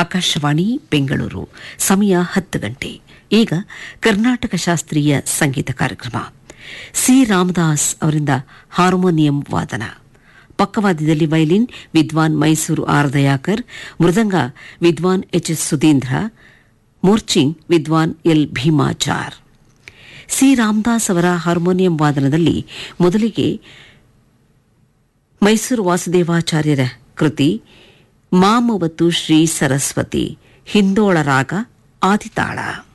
ಆಕಾಶವಾಣಿ ಬೆಂಗಳೂರು ಸಮಯ ಹತ್ತು ಗಂಟೆ ಈಗ ಕರ್ನಾಟಕ ಶಾಸ್ತ್ರೀಯ ಸಂಗೀತ ಕಾರ್ಯಕ್ರಮ ಸಿ ರಾಮದಾಸ್ ಅವರಿಂದ ಹಾರ್ಮೋನಿಯಂ ವಾದನ ಪಕ್ಕವಾದ್ಯದಲ್ಲಿ ವೈಲಿನ್ ವಿದ್ವಾನ್ ಮೈಸೂರು ಆರ್ ದಯಾಕರ್ ಮೃದಂಗ ವಿದ್ವಾನ್ ಎಚ್ ಎಸ್ ಸುಧೀಂದ್ರ ಮೂರ್ಚಿಂಗ್ ವಿದ್ವಾನ್ ಎಲ್ ಭೀಮಾಚಾರ್ ಸಿ ರಾಮದಾಸ್ ಅವರ ಹಾರ್ಮೋನಿಯಂ ವಾದನದಲ್ಲಿ ಮೊದಲಿಗೆ ಮೈಸೂರು ವಾಸುದೇವಾಚಾರ್ಯರ ಕೃತಿ ಮಾಮವತು ಶ್ರೀ ಸರಸ್ವತಿ ಹಿಂದೋಳ ರಾಗ ಆದಿತಾಳ